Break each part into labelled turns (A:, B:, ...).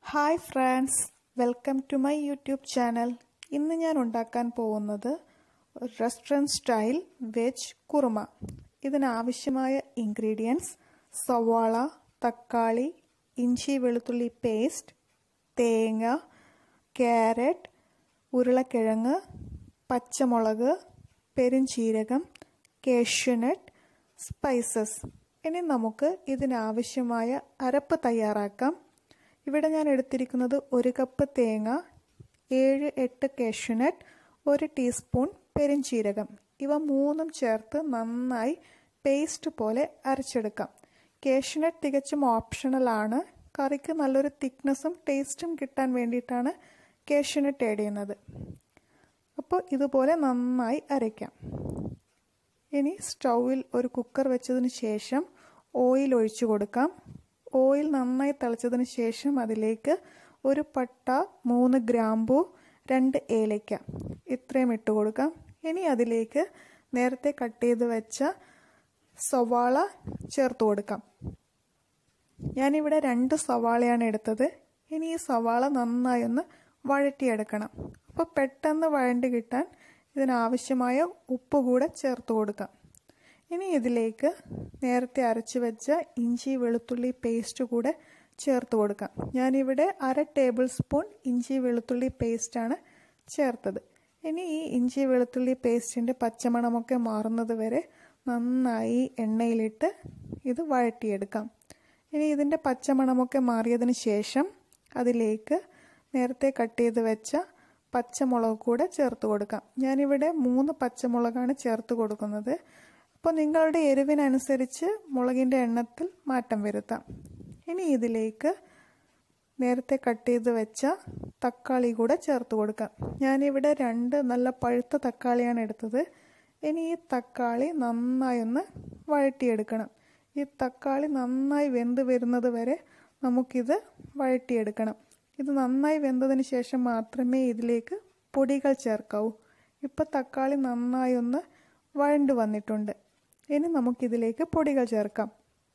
A: hi friends welcome to my YouTube channel ഇന്ന് ഞാൻ ഉണ്ടാക്കാൻ പോകുന്നത് റെസ്റ്റോറൻറ്റ് സ്റ്റൈൽ വെജ് കുറുമ ഇതിനാവശ്യമായ ഇൻഗ്രീഡിയൻസ് സവാള തക്കാളി ഇഞ്ചി വെളുത്തുള്ളി പേസ്റ്റ് തേങ്ങ ക്യാരറ്റ് ഉരുളക്കിഴങ്ങ് പച്ചമുളക് പെരുംജീരകം കേഷ്യൂനട്ട് സ്പൈസസ് ഇനി നമുക്ക് ഇതിനാവശ്യമായ അരപ്പ് തയ്യാറാക്കാം ഇവിടെ ഞാൻ എടുത്തിരിക്കുന്നത് ഒരു കപ്പ് തേങ്ങ ഏഴ് എട്ട് കാഷ്യൂനട്ട് ഒരു ടീസ്പൂൺ പെരുംജീരകം ഇവ മൂന്നും ചേർത്ത് നന്നായി പേസ്റ്റ് പോലെ അരച്ചെടുക്കാം കാഷ്യൂനട്ട് തികച്ചും ഓപ്ഷണലാണ് കറിക്ക് നല്ലൊരു തിക്നെസ്സും ടേസ്റ്റും കിട്ടാൻ വേണ്ടിയിട്ടാണ് കാഷ്യൂനട്ട് ആഡ് ചെയ്യുന്നത് അപ്പോൾ ഇതുപോലെ നന്നായി അരയ്ക്കാം ഇനി സ്റ്റൗവിൽ ഒരു കുക്കർ വെച്ചതിന് ശേഷം ഓയിൽ ഒഴിച്ചു കൊടുക്കാം ഓയിൽ നന്നായി തിളച്ചതിന് ശേഷം അതിലേക്ക് ഒരു പട്ട മൂന്ന് ഗ്രാമ്പു രണ്ട് ഏലയ്ക്ക ഇത്രയും ഇട്ട് കൊടുക്കാം ഇനി അതിലേക്ക് നേരത്തെ കട്ട് ചെയ്ത് വെച്ച സവാള ചേർത്ത് കൊടുക്കാം ഞാനിവിടെ രണ്ട് സവാളയാണ് എടുത്തത് ഇനി ഈ സവാള നന്നായി ഒന്ന് വഴറ്റിയെടുക്കണം അപ്പോൾ പെട്ടെന്ന് വഴണ്ടി കിട്ടാൻ ഇതിനാവശ്യമായ ഉപ്പ് കൂടെ ചേർത്ത് കൊടുക്കാം ഇനി ഇതിലേക്ക് നേരത്തെ അരച്ച് വെച്ച ഇഞ്ചി വെളുത്തുള്ളി പേസ്റ്റ് കൂടെ ചേർത്ത് കൊടുക്കാം ഞാനിവിടെ അര ടേബിൾ സ്പൂൺ ഇഞ്ചി വെളുത്തുള്ളി പേസ്റ്റാണ് ചേർത്തത് ഇനി ഈ ഇഞ്ചി വെളുത്തുള്ളി പേസ്റ്റിൻ്റെ പച്ചമണമൊക്കെ മാറുന്നത് വരെ നന്നായി എണ്ണയിലിട്ട് ഇത് വഴറ്റിയെടുക്കാം ഇനി ഇതിൻ്റെ പച്ചമണമൊക്കെ മാറിയതിന് ശേഷം അതിലേക്ക് നേരത്തെ കട്ട് ചെയ്ത് വെച്ച പച്ചമുളക് കൂടെ ചേർത്ത് കൊടുക്കാം ഞാനിവിടെ മൂന്ന് പച്ചമുളകാണ് ചേർത്ത് കൊടുക്കുന്നത് അപ്പോൾ നിങ്ങളുടെ എരിവിനനുസരിച്ച് മുളകിൻ്റെ എണ്ണത്തിൽ മാറ്റം വരുത്താം ഇനി ഇതിലേക്ക് നേരത്തെ കട്ട് ചെയ്ത് വെച്ച തക്കാളി കൂടെ ചേർത്ത് കൊടുക്കാം ഞാനിവിടെ രണ്ട് നല്ല പഴുത്ത തക്കാളിയാണ് എടുത്തത് ഇനി ഈ തക്കാളി നന്നായി ഒന്ന് വഴറ്റിയെടുക്കണം ഈ തക്കാളി നന്നായി വെന്ത് വരുന്നത് വരെ നമുക്കിത് വഴറ്റിയെടുക്കണം ഇത് നന്നായി വെന്തതിന് ശേഷം മാത്രമേ ഇതിലേക്ക് പൊടികൾ ചേർക്കാവൂ ഇപ്പം തക്കാളി നന്നായി ഒന്ന് വഴണ്ടു വന്നിട്ടുണ്ട് ഇനി നമുക്കിതിലേക്ക് പൊടികൾ ചേർക്കാം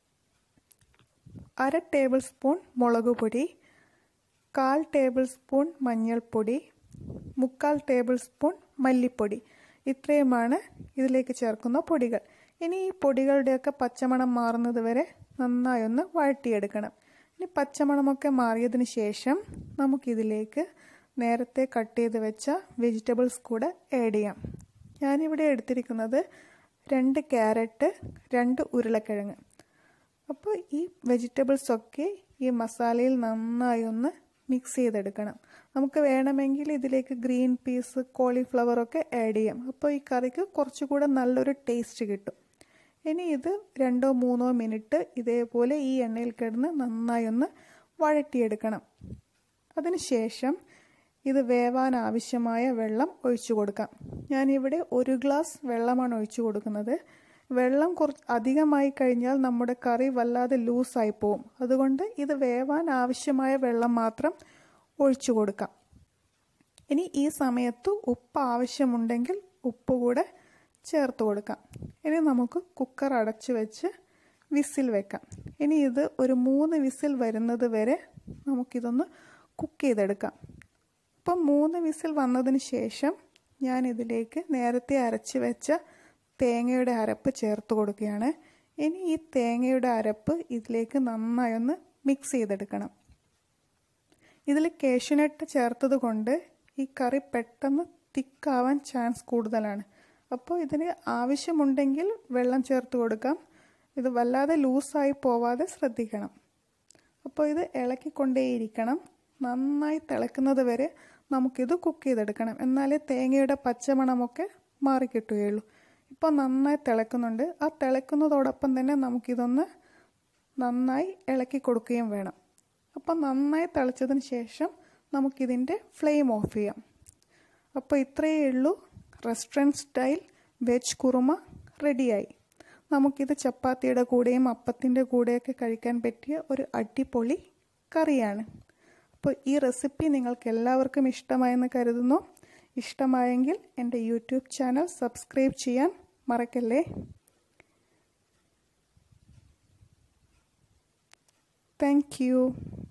A: അര ടേബിൾ സ്പൂൺ മുളക് പൊടി കാൽ ടേബിൾ സ്പൂൺ മഞ്ഞൾപ്പൊടി മുക്കാൽ ടേബിൾ സ്പൂൺ മല്ലിപ്പൊടി ഇത്രയുമാണ് ഇതിലേക്ക് ചേർക്കുന്ന പൊടികൾ ഇനി ഈ പൊടികളുടെയൊക്കെ പച്ചമണം മാറുന്നത് വരെ നന്നായി ഒന്ന് വഴറ്റിയെടുക്കണം ഇനി പച്ചമണമൊക്കെ മാറിയതിന് ശേഷം നമുക്കിതിലേക്ക് നേരത്തെ കട്ട് ചെയ്ത് വെച്ച വെജിറ്റബിൾസ് കൂടെ ആഡ് ചെയ്യാം ഞാനിവിടെ എടുത്തിരിക്കുന്നത് രണ്ട് ക്യാരറ്റ് രണ്ട് ഉരുളക്കിഴങ്ങ് അപ്പോൾ ഈ വെജിറ്റബിൾസൊക്കെ ഈ മസാലയിൽ നന്നായി ഒന്ന് മിക്സ് ചെയ്തെടുക്കണം നമുക്ക് വേണമെങ്കിൽ ഇതിലേക്ക് ഗ്രീൻ പീസ് കോളിഫ്ലവർ ഒക്കെ ആഡ് ചെയ്യാം അപ്പോൾ ഈ കറിക്ക് കുറച്ചുകൂടെ നല്ലൊരു ടേസ്റ്റ് കിട്ടും ഇനി ഇത് രണ്ടോ മൂന്നോ മിനിറ്റ് ഇതേപോലെ ഈ എണ്ണയിൽ കിടന്ന് നന്നായി ഒന്ന് വഴറ്റിയെടുക്കണം അതിനുശേഷം ഇത് വേവാൻ ആവശ്യമായ വെള്ളം ഒഴിച്ചു കൊടുക്കാം ഞാനിവിടെ ഒരു ഗ്ലാസ് വെള്ളമാണ് ഒഴിച്ചു കൊടുക്കുന്നത് വെള്ളം കുറച്ച് അധികമായി കഴിഞ്ഞാൽ നമ്മുടെ കറി വല്ലാതെ ലൂസായി പോവും അതുകൊണ്ട് ഇത് വേവാൻ ആവശ്യമായ വെള്ളം മാത്രം ഒഴിച്ചു കൊടുക്കാം ഇനി ഈ സമയത്ത് ഉപ്പ് ആവശ്യമുണ്ടെങ്കിൽ ഉപ്പ് കൂടെ ചേർത്ത് കൊടുക്കാം ഇനി നമുക്ക് കുക്കർ അടച്ചു വെച്ച് വിസിൽ വെക്കാം ഇനി ഇത് ഒരു മൂന്ന് വിസിൽ വരുന്നത് വരെ നമുക്കിതൊന്ന് കുക്ക് ചെയ്തെടുക്കാം ഇപ്പം മൂന്ന് വിസിൽ വന്നതിന് ശേഷം ഞാൻ ഇതിലേക്ക് നേരത്തെ അരച്ച് വെച്ച തേങ്ങയുടെ അരപ്പ് ചേർത്ത് കൊടുക്കുകയാണ് ഇനി ഈ തേങ്ങയുടെ അരപ്പ് ഇതിലേക്ക് നന്നായി ഒന്ന് മിക്സ് ചെയ്തെടുക്കണം ഇതിൽ കേഷ്യൂനട്ട് ചേർത്തത് കൊണ്ട് ഈ കറി പെട്ടെന്ന് തിക്കാവാൻ ചാൻസ് കൂടുതലാണ് അപ്പോൾ ഇതിന് ആവശ്യമുണ്ടെങ്കിൽ വെള്ളം ചേർത്ത് കൊടുക്കാം ഇത് വല്ലാതെ ലൂസായി പോവാതെ ശ്രദ്ധിക്കണം അപ്പോൾ ഇത് ഇളക്കിക്കൊണ്ടേയിരിക്കണം നന്നായി തിളക്കുന്നത് വരെ നമുക്കിത് കുക്ക് ചെയ്തെടുക്കണം എന്നാലേ തേങ്ങയുടെ പച്ചമണമൊക്കെ മാറിക്കിട്ടുകയുള്ളൂ ഇപ്പോൾ നന്നായി തിളക്കുന്നുണ്ട് ആ തിളക്കുന്നതോടൊപ്പം തന്നെ നമുക്കിതൊന്ന് നന്നായി ഇളക്കി കൊടുക്കുകയും വേണം അപ്പോൾ നന്നായി തിളച്ചതിന് ശേഷം നമുക്കിതിൻ്റെ ഫ്ലെയിം ഓഫ് ചെയ്യാം അപ്പോൾ ഇത്രയേ ഉള്ളൂ റെസ്റ്റോറൻറ്റ് സ്റ്റൈൽ വെജ് കുറുമ റെഡിയായി നമുക്കിത് ചപ്പാത്തിയുടെ കൂടെയും അപ്പത്തിൻ്റെ കൂടെയൊക്കെ കഴിക്കാൻ പറ്റിയ ഒരു അടിപൊളി കറിയാണ് അപ്പോൾ ഈ റെസിപ്പി നിങ്ങൾക്ക് എല്ലാവർക്കും ഇഷ്ടമായെന്ന് കരുതുന്നു ഇഷ്ടമായെങ്കിൽ എൻ്റെ യൂട്യൂബ് ചാനൽ സബ്സ്ക്രൈബ് ചെയ്യാൻ മറക്കല്ലേ താങ്ക്